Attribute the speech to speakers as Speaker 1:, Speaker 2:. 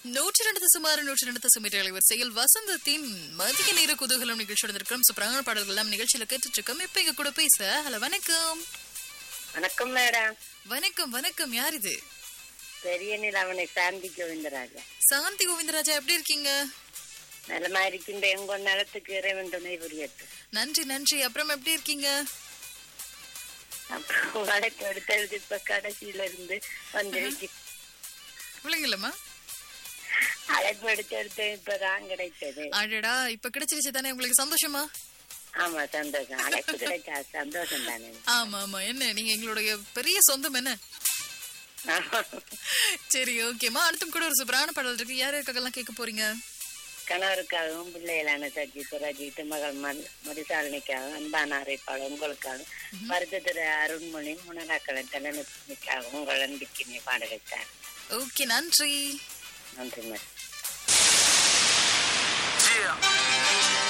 Speaker 1: நூற்றி ரெண்டு சுமார் நூற்றி ரெண்டு சுமிட்டலை வரிசையில் வசந்தத்தின் மதிய நேர குதூகலம் நிகழ்ச்சி நடந்திருக்கிறோம் சூப்பரான பாடல்கள் எல்லாம் நிகழ்ச்சியில கேட்டுட்டு இருக்கோம் இப்ப எங்க கூட பேச ஹலோ வணக்கம்
Speaker 2: வணக்கம் மேடம்
Speaker 1: வணக்கம் வணக்கம் யார் இது
Speaker 2: பெரிய நிலவனை சாந்தி கோவிந்தராஜா
Speaker 1: சாந்தி கோவிந்தராஜா எப்படி இருக்கீங்க
Speaker 2: நலமா இருக்கின்ற எங்க நிலத்துக்கு இறைவன் துணை புரியட்டு
Speaker 1: நன்றி நன்றி அப்புறம் எப்படி இருக்கீங்க
Speaker 2: அப்புறம் அழைப்பு எடுத்தது இப்ப கடைசியில இருந்து வந்திருக்கு
Speaker 1: பிள்ளைங்களம்மா
Speaker 2: அழைப்பு எடுத்து எடுத்து இப்பதான் கிடைத்தது
Speaker 1: அடடா இப்ப கிடைச்சிருச்சு தானே உங்களுக்கு சந்தோஷமா
Speaker 2: ஆமா சந்தோஷம் அழைப்பு கிடைச்சா சந்தோஷம் தானே
Speaker 1: ஆமா ஆமா என்ன நீங்க எங்களுடைய பெரிய சொந்தம் என்ன
Speaker 2: ஆமா.
Speaker 1: சரி ஓகேமா அடுத்தும் கூட ஒரு சூப்பரான பாடல் இருக்கு யார் யாருக்கெல்லாம் கேட்க போறீங்க
Speaker 2: கணவருக்காகவும் பிள்ளைகளான சஜி சுராஜித்து மகள் மது- மதுசாலினிக்காகவும் அன்பான அரைப்பாளர் உங்களுக்காகவும் மருத்துவ அருண்மொழி முனராக்களன் தலைநுக்காகவும் உங்கள் அன்பிக்கினை பாடலைத்தான்
Speaker 1: ஓகே நன்றி
Speaker 2: நன்றி மேடம்